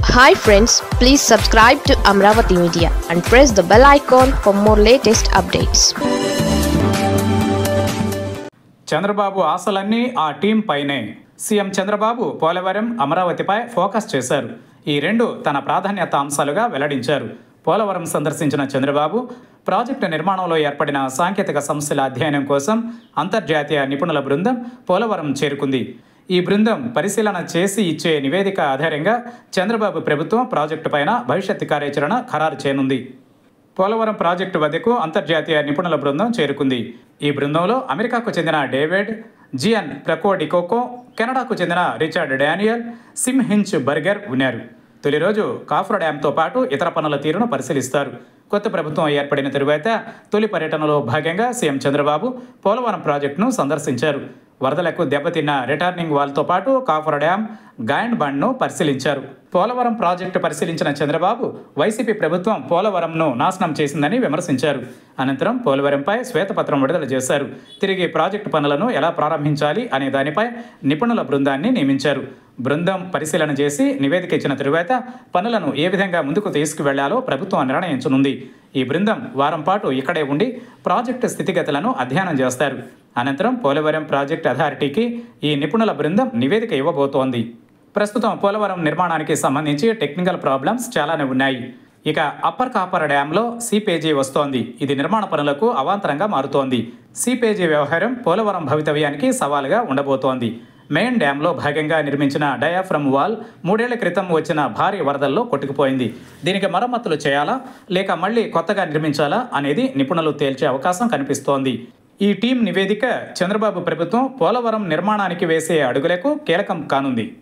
hi friends please subscribe to Amaravati media and press the bell icon for more latest updates Chandrababu ఆశలన్నీ ఆ team పైనే CM Chandrababu Polavaram అమరావతిపై focus చేశారు ఈ రెండు తన ప్రాధాన్యత అంశాలుగా వెల్లడించారు పోలవరం సందర్శించిన చంద్రబాబు ప్రాజెక్టు నిర్మాణంలో ఏర్పడిన సాంకేతిక సమస్యల అధ్యయనం కోసం అంతర్జాతీయ నిపుణుల బృందం పోలవరం చేరుకుంది ఈ బృందం పరిశీలన చేసి ఇచ్చే నివేదిక ఆధారంగా చంద్రబాబు ప్రభుత్వం ప్రాజెక్టు పైన భవిష్యత్తు కార్యాచరణ ఖరారు చేయనుంది పోలవరం ప్రాజెక్టు వద్దకు అంతర్జాతీయ నిపుణుల బృందం చేరుకుంది ఈ బృందంలో అమెరికాకు చెందిన డేవిడ్ జియన్ ప్రకోడికోకో కెనడాకు చెందిన రిచర్డ్ డానియల్ సిమ్ హించ్ బర్గర్ ఉన్నారు తొలి రోజు కాఫ్ర డ్యాంతో పాటు ఇతర పనుల తీరును పరిశీలిస్తారు కొత్త ప్రభుత్వం ఏర్పడిన తరువాత తొలి పర్యటనలో భాగంగా సీఎం చంద్రబాబు పోలవరం ప్రాజెక్టును సందర్శించారు వరదలకు దెబ్బతిన్న రిటర్నింగ్ వాల్తో పాటు కాఫర్ డ్యాం గాయండ్ బండ్ను పరిశీలించారు పోలవరం ప్రాజెక్టు పరిశీలించిన చంద్రబాబు వైసీపీ ప్రభుత్వం పోలవరంను నాశనం చేసిందని విమర్శించారు అనంతరం పోలవరంపై శ్వేతపత్రం విడుదల చేశారు తిరిగి ప్రాజెక్టు పనులను ఎలా ప్రారంభించాలి అనే దానిపై నిపుణుల బృందాన్ని నియమించారు బృందం పరిశీలన చేసి నివేదిక ఇచ్చిన తరువాత పనులను ఏ విధంగా ముందుకు తీసుకువెళ్లాలో ప్రభుత్వం నిర్ణయించనుంది ఈ బృందం వారం పాటు ఇక్కడే ఉండి ప్రాజెక్టు స్థితిగతులను అధ్యయనం చేస్తారు అనంతరం పోలవరం ప్రాజెక్ట్ అథారిటీకి ఈ నిపుణుల బృందం నివేదిక ఇవ్వబోతోంది ప్రస్తుతం పోలవరం నిర్మాణానికి సంబంధించి టెక్నికల్ ప్రాబ్లమ్స్ చాలానే ఉన్నాయి ఇక అప్పర్ కాపర్ డ్యాంలో సీపేజీ వస్తోంది ఇది నిర్మాణ పనులకు అవాంతరంగా మారుతోంది సీపేజీ వ్యవహారం పోలవరం భవితవ్యానికి సవాలుగా ఉండబోతోంది మెయిన్ డ్యాంలో భాగంగా నిర్మించిన డయాఫ్రమ్ వాల్ మూడేళ్ల క్రితం వచ్చిన భారీ వరదల్లో కొట్టుకుపోయింది దీనికి మరమ్మతులు చేయాలా లేక మళ్ళీ కొత్తగా నిర్మించాలా అనేది నిపుణులు తేల్చే అవకాశం కనిపిస్తోంది ఈ టీం నివేదిక చంద్రబాబు ప్రభుత్వం పోలవరం నిర్మాణానికి వేసే అడుగులకు కీలకం కానుంది